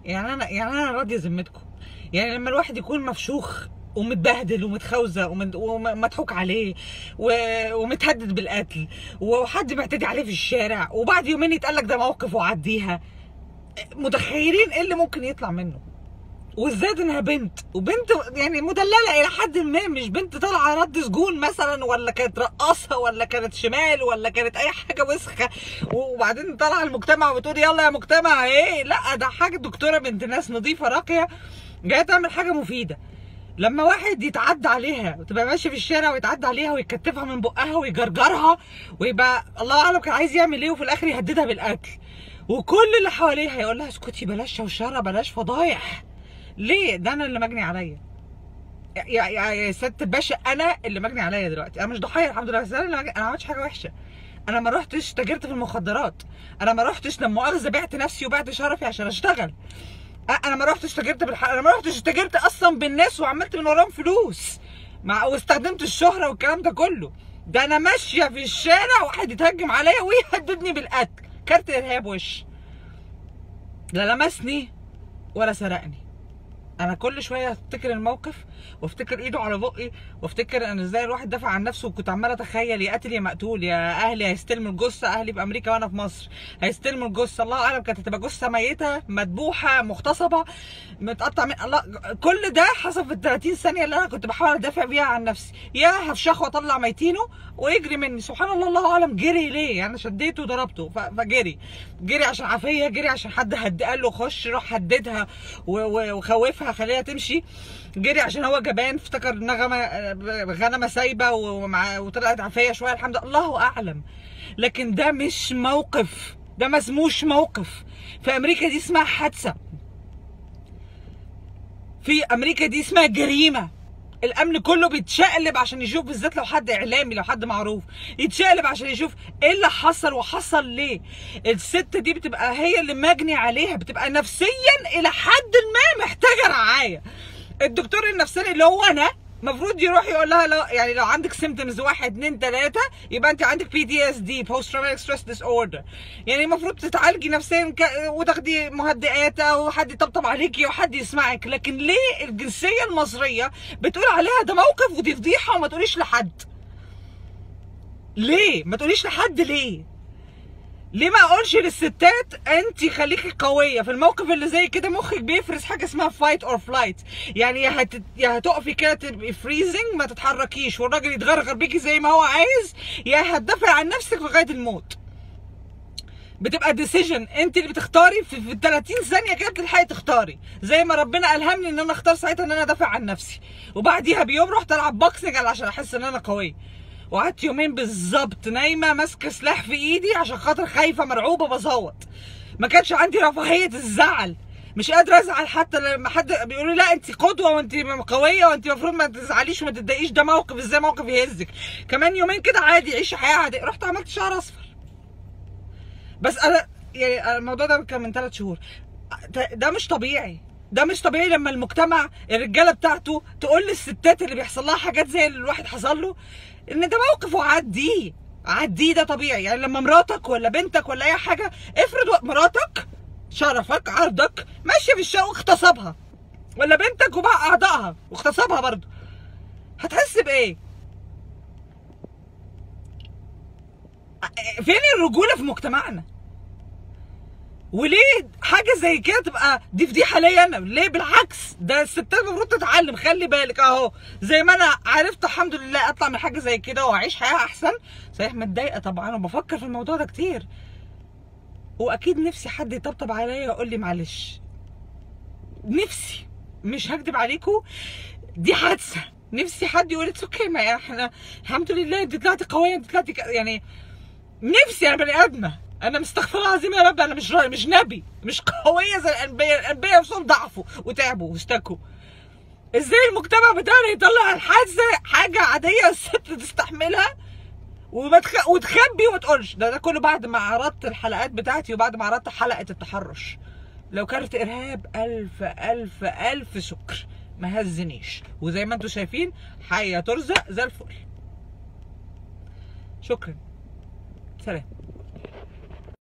يعني انا يعني انا راضيه ذمتكم يعني لما الواحد يكون مفشوخ ومتبهدل ومتخوذه ومت- ومضحوك عليه و- ومتهدد بالقتل وحد معتدي عليه في الشارع وبعد يومين يتقال لك ده موقف وعديها متخيلين ايه اللي ممكن يطلع منه وزاد انها بنت وبنت يعني مدلله الى حد ما مش بنت طالعه رد سجون مثلا ولا كانت رقاصه ولا كانت شمال ولا كانت اي حاجه وسخه وبعدين طالعه المجتمع وبتقول يلا يا مجتمع ايه لا ده حاجه دكتوره بنت ناس نظيفه راقيه جايه تعمل حاجه مفيده لما واحد يتعدى عليها وتبقى ماشي في الشارع ويتعدى عليها ويكتفها من بقها ويجرجرها ويبقى الله اعلم كان عايز يعمل ايه وفي الاخر يهددها بالقتل وكل اللي حواليها يقول لها اسكتي بلاش شوشره بلاش فضايح ليه ده انا اللي مجني عليا يا يا يا يا ست باشا انا اللي مجني عليا دلوقتي انا مش ضحيه الحمد لله بس انا اللي مجني... انا ما عملتش حاجه وحشه انا ما رحتش تاجرت في المخدرات انا ما رحتش لما مؤاخذه بعت نفسي وبعت شرفي عشان اشتغل أ- انا ما رحتش تاجرت بالحق انا ما رحتش تاجرت اصلا بالناس وعملت من وراهم فلوس مع واستخدمت الشهره والكلام ده كله ده انا ماشيه في الشارع واحد يتهجم عليا ويهددني بالقتل كارت ارهاب وش لا لمسني ولا سرقني انا كل شويه افتكر الموقف وافتكر ايده على بقي وافتكر ان ازاي الواحد دافع عن نفسه وكنت عمال اتخيل يا قاتل يا مقتول يا اهلي هيستلموا الجثه اهلي في امريكا وانا في مصر هيستلموا الجثه الله اعلم كانت هتبقى جثه ميته مذبوحه مغتصبه متقطع من الله كل ده حصل في ال 30 ثانيه اللي انا كنت بحاول ادافع بيها عن نفسي يا هفشخه واطلع ميتينه ويجري مني سبحان الله الله اعلم جري ليه يعني شديته وضربته ف- فجري جري عشان عافيه جري عشان حد هد قال له خش روح هددها و- و- وخوفها خليها تمشي جري عشان هو جبان افتكر نغمه آه، غنمه سايبه ومع وطلعت عافيه شويه الحمد لله الله اعلم لكن ده مش موقف ده ما اسموش موقف في امريكا دي اسمها حادثه في امريكا دي اسمها جريمه الامن كله بيتشقلب عشان يشوف بالذات لو حد اعلامي لو حد معروف يتشقلب عشان يشوف ايه اللي حصل وحصل ليه الست دي بتبقى هي اللي مجني عليها بتبقى نفسيا الى حد ما محتاجه رعايه الدكتور النفساني اللي هو انا المفروض يروح يقول لها لا يعني لو عندك سيمتومز واحد اتنين تلاته يبقى انت عندك بي دي اس دي بوست تروماتيك ستريس ديس اوردر يعني المفروض تتعالجي نفسيا ك... وتاخدي مهدئات او حد يطبطب عليكي وحد يسمعك لكن ليه الجنسيه المصريه بتقول عليها ده موقف ودي فضيحه وما تقوليش لحد ليه ما تقوليش لحد ليه ليه ما اقولش للستات انت خليكي قويه في الموقف اللي زي كده مخك بيفرز حاجه اسمها فايت اور فلايت يعني يا هت... يا هتقفي كده تبقي فريزنج ما تتحركيش والراجل يتغرغر بيكي زي ما هو عايز يا هتدافع عن نفسك لغايه الموت بتبقى ديسيجن انت اللي بتختاري في, في 30 ثانيه كده بتلحقي تختاري زي ما ربنا الهمني ان انا اختار ساعتها ان انا ادافع عن نفسي وبعديها بيوم رحت العب بوكسنج عشان احس ان انا قويه وقعدت يومين بالظبط نايمه ماسكه سلاح في ايدي عشان خاطر خايفه مرعوبه بصوت ما كانش عندي رفاهيه الزعل مش قادره ازعل حتى لما حد بيقول لي لا انت قدوه وانت قويه وانت المفروض ما تزعليش وما تتضايقيش ده موقف ازاي موقف يهزك كمان يومين كده عادي عيشي حياه عاديه رحت عملت شعر اصفر بس انا يعني الموضوع ده كان من ثلاث شهور ده مش طبيعي ده مش طبيعي لما المجتمع الرجاله بتاعته تقول للستات اللي بيحصل لها حاجات زي اللي الواحد حصل له ان ده موقف وعديه عديه ده طبيعي يعني لما مراتك ولا بنتك ولا اي حاجه افرض و- مراتك شرفك عرضك ماشيه في الشقه واغتصبها ولا بنتك وباع اعضائها واغتصبها برضه هتحس بايه؟ فين الرجوله في مجتمعنا؟ وليه حاجه زي كده تبقى دي فضيحه ليا انا ليه بالعكس ده الستات المفروض تتعلم خلي بالك اهو زي ما انا عرفت الحمد لله اطلع من حاجه زي كده واعيش حياه احسن صحيح متضايقه طبعا وبفكر في الموضوع ده كتير واكيد نفسي حد يطبطب عليا ويقول لي معلش نفسي مش هكدب عليكم دي حادثه نفسي حد يقول اتس اوكي ما احنا الحمد لله انت طلعتي قويه انت طلعتي ك- يعني نفسي انا بني ادمه انا مستغفره العظيم يا رب انا مش را- مش نبي مش قويه زي الانبياء الانبياء نفسهم ضعفوا وتعبوا واشتكوا ازاي المجتمع بتاعنا يطلع الحادثه حاجه عاديه الست تستحملها وما تخ... وتخبي وما تقولش ده ده كله بعد ما عرضت الحلقات بتاعتي وبعد ما عرضت حلقه التحرش لو كانت ارهاب الف الف الف شكر ما هزنيش وزي ما انتم شايفين حيه ترزق زي الفل شكرا سلام